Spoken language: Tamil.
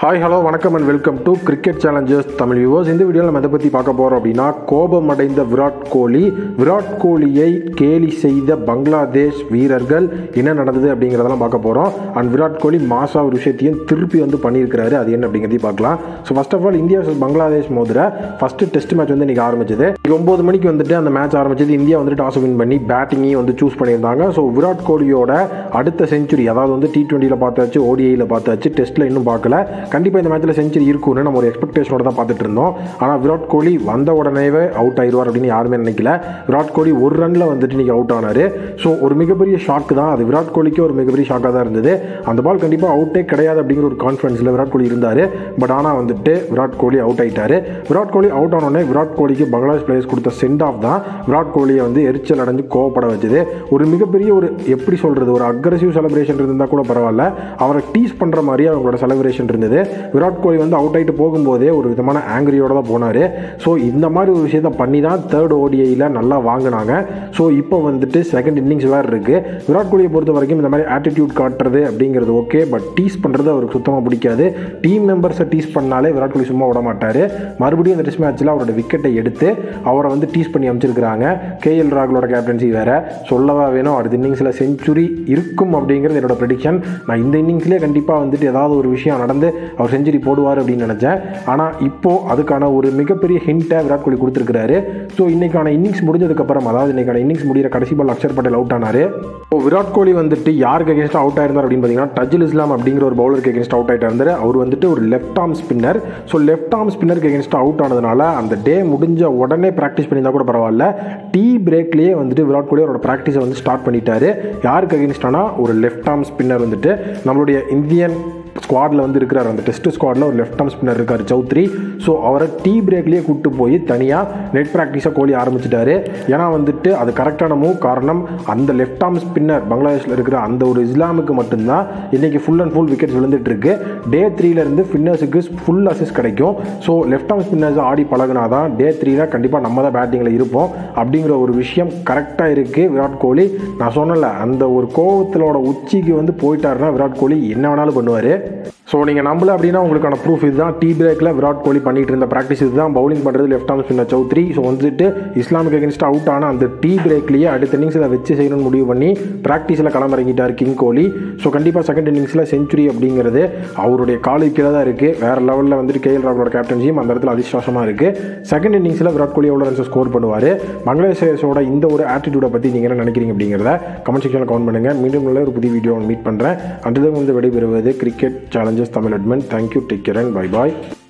ஹாய் ஹலோ வணக்கம் and welcome to cricket challengers Tamil viewers இந்த வீடியோவில் நம்ம எதை பற்றி பார்க்க போகிறோம் அப்படின்னா கோபம் அடைந்த விராட் கோலி விராட் கோலியை கேலி செய்த பங்களாதேஷ் வீரர்கள் என்ன நடந்தது அப்படிங்கிறதெல்லாம் பார்க்க போகிறோம் அண்ட் விராட் கோலி மாசா ஒரு விஷயத்தையும் திருப்பி வந்து பண்ணியிருக்கிறாரு அது என்ன அப்படிங்கிறதையும் பார்க்கலாம் so first of all India vs Bangladesh மோதிர ஃபஸ்ட்டு டெஸ்ட் மேட்ச் வந்து இன்றைக்கி ஆரம்பிச்சது இன்னைக்கு ஒம்பது மணிக்கு வந்துட்டு அந்த மேட்ச் ஆரம்பிச்சது இந்தியா வந்து டாஸ் வின் பண்ணி பேட்டிங்கையும் வந்து சூஸ் பண்ணியிருந்தாங்க ஸோ விராட் கோலியோட அடுத்த செஞ்சுரி அதாவது வந்து டி டுவெண்ட்டியில் பார்த்தாச்சு ஓடிஐயில் பார்த்தாச்சு டெஸ்ட்டில் இன்னும் பார்க்கல கண்டிப்பாக இந்த மேட்ச்சில் செஞ்சுரி இருக்கும்னு நம்ம ஒரு எக்ஸ்பெக்டேஷனோட தான் பார்த்துட்டு இருந்தோம் ஆனால் விராட் கோலி வந்த உடனேவே அவுட் ஆயிடுவார் அப்படின்னு யாருமே நினைக்கல விராட் கோலி ஒரு ரனில் வந்துட்டு இன்னைக்கு அவுட் ஆனார் ஸோ ஒரு மிகப்பெரிய ஷாக்கு தான் அது விராட் கோலிக்கு ஒரு மிகப்பெரிய ஷாக்காக தான் இருந்தது அந்த பால் கண்டிப்பாக அவுட்டே கிடையாது அப்படிங்கிற ஒரு கான்ஃபிடன்ஸில் விராட் கோலி இருந்தார் பட் ஆனால் வந்துட்டு விராட் கோலி அவுட் ஆயிட்டாரு விராட் கோலி அவுட் ஆனோடனே விராட் கோலிக்கு பங்களாதேஷ் பிளேயர்ஸ் கொடுத்த சென்ட் ஆஃப் தான் விராட் கோலியை வந்து எரிச்சல் அடைஞ்சு கோவப்பட வச்சது ஒரு மிகப்பெரிய ஒரு எப்படி சொல்கிறது ஒரு அக்ரஸிவ் செலிப்ரேஷன் இருந்தால் கூட பரவாயில்ல அவரை டீஸ் பண்ணுற மாதிரி அவங்களோட செலிப்ரேஷன் இருந்தது விராட் கோலி வந்து அவுட் ஆகிட்டு போகும்போதே ஒரு விதமான ஆங்கிரியோட தான் போனார் ஸோ இந்த மாதிரி ஒரு விஷயத்த பண்ணி தான் தேர்ட் ஓடிஐயில் நல்லா வாங்கினாங்க ஸோ இப்போ வந்துட்டு செகண்ட் இன்னிங்ஸ் வேறு இருக்குது விராட் கோலியை பொறுத்த வரைக்கும் இந்த மாதிரி ஆட்டிடியூட் காட்டுறது அப்படிங்கிறது ஓகே பட் டீஸ் பண்ணுறது அவருக்கு சுத்தமாக பிடிக்காது டீம் மெம்பர்ஸை டீஸ் பண்ணாலே விராட் கோலி சும்மா விட மாட்டார் மறுபடியும் இந்த டெஸ்ட் மேட்ச்சில் அவரோட விக்கெட்டை எடுத்து அவரை வந்து டீஸ் பண்ணி அமைச்சிருக்கிறாங்க கேஎல் ராகுலோட கேப்டன்சி வேறு சொல்லவா வேணும் அடுத்த இன்னிங்ஸில் செஞ்சுரி இருக்கும் அப்படிங்கிறது என்னோட ப்ரெடிக்ஷன் நான் இந்த இன்னிங்ஸ்லேயே கண்டிப்பாக வந்துட்டு ஏதாவது ஒரு விஷயம் நடந்து அவர் செஞ்சுரி போடுவார் அப்படின்னு நினச்சேன் ஆனால் இப்போது அதுக்கான ஒரு மிகப்பெரிய ஹிண்ட்டை விராட் கோலி கொடுத்துருக்காரு ஸோ இன்னைக்கான இன்னிங்ஸ் முடிஞ்சதுக்கப்புறம் அதாவது இன்னைக்கான இன்னிங்ஸ் முடிகிற கடைசி பால் அக்ஷர் பட்டேல் அவுட் ஆனார் இப்போ விராட் கோலி வந்துட்டு யாருக்கு அகேன்ஸ்ட் அவுட் ஆயிருந்தார் அப்படின்னு பார்த்தீங்கன்னா டஜில் இஸ்லாம் அப்படிங்கிற ஒரு பவுலருக்கு அகேன்ஸ்ட் அவுட் ஆகிட்டு இருந்தார் அவர் வந்துட்டு ஒரு left arm spinner so left arm ஸ்பின்னருக்கு அகேன்ஸ்ட் அவுட் ஆனதுனால அந்த டே முடிஞ்ச உடனே ப்ராக்டிஸ் பண்ணியிருந்தா கூட பரவாயில்ல டீ பிரேக்லேயே வந்துட்டு விராட் கோலி அவரோட ப்ராக்டிஸை வந்து ஸ்டார்ட் பண்ணிட்டாரு யாருக்கு அகேன்ஸ்டானா ஒரு லெஃப்ட் ஆர்ம் ஸ்பின்னர் வந்துட்டு நம்மளுடைய இந்தியன் ஸ்குவாடில் வந்து இருக்கிறார் அந்த டெஸ்ட் ஸ்குவாடில் ஒரு லெஃப்ட் ஆர்ம் ஸ்பின்னர் இருக்கார் சௌத்ரி ஸோ அவரை டீ பிரேக்லேயே கூப்பிட்டு போய் தனியாக நெட் ப்ராக்டிஸாக கோலி ஆரம்பிச்சிட்டாரு ஏன்னா வந்துட்டு அது கரெக்டான மூவ் காரணம் அந்த லெஃப்ட் ஆர்ம் ஸ்பின்னர் பங்களாதேஷில் இருக்கிற அந்த ஒரு இஸ்லாமுக்கு மட்டும்தான் இன்றைக்கி ஃபுல் அண்ட் ஃபுல் விக்கெட்ஸ் விழுந்துட்டு இருக்கு டே த்ரீலேருந்து ஃபின்னர்ஸுக்கு ஃபுல் அசிஸ் கிடைக்கும் ஸோ லெஃப்ட் ஆர்ம் ஸ்பின்னர்ஸ் ஆடி பழகினா தான் டே த்ரீல கண்டிப்பாக நம்ம தான் பேட்டிங்கில் இருப்போம் அப்படிங்கிற ஒரு விஷயம் கரெக்டாக இருக்குது விராட் கோலி நான் சொன்னல அந்த ஒரு கோவத்திலோட உச்சிக்கு வந்து போயிட்டாருன்னா விராட் கோலி என்ன வேணாலும் பண்ணுவார் ஸோ நீங்கள் நம்பல அப்படின்னா உங்களுக்கான ப்ரூஃப் இதுதான் டீ பிரேக்கில் விராட் கோலி பண்ணிட்டு இருந்த ப்ராக்டிஸ் இதுதான் பவுலிங் பண்ணுறது left arm spinner Chowdhury so வந்துட்டு இஸ்லாமுக்கு அகேன்ஸ்ட் அவுட் ஆன அந்த டீ பிரேக்லேயே அடுத்த இன்னிங்ஸில் வச்சு செய்யணும்னு முடிவு பண்ணி ப்ராக்டிஸில் களமிறங்கிட்டார் கிங் கோலி ஸோ கண்டிப்பாக செகண்ட் இன்னிங்ஸில் செஞ்சுரி அப்படிங்கிறது அவருடைய காலு கீழே தான் இருக்குது வேறு லெவலில் வந்துட்டு கேஎல் ராகுலோட கேப்டன்சியும் அந்த இடத்துல அதிர்ஷ்டமாக இருக்குது செகண்ட் இன்னிங்ஸில் விராட் கோலி எவ்வளோ ரன்ஸ் ஸ்கோர் பண்ணுவார் பங்களாதேஷோட இந்த ஒரு ஆட்டிடியூடை பற்றி நீங்கள் என்ன நினைக்கிறீங்க அப்படிங்கிறத கமெண்ட் செக்ஷனில் கவுண்ட் பண்ணுங்கள் மீண்டும் நல்ல ஒரு புதிய வீடியோ மீட் பண்ணுறேன் அன்றது வந்து விடைபெறுவது கிரிக்கெட் சேலஞ்சஸ் தமிழ் அட்மெண்ட் thank you take care and bye bye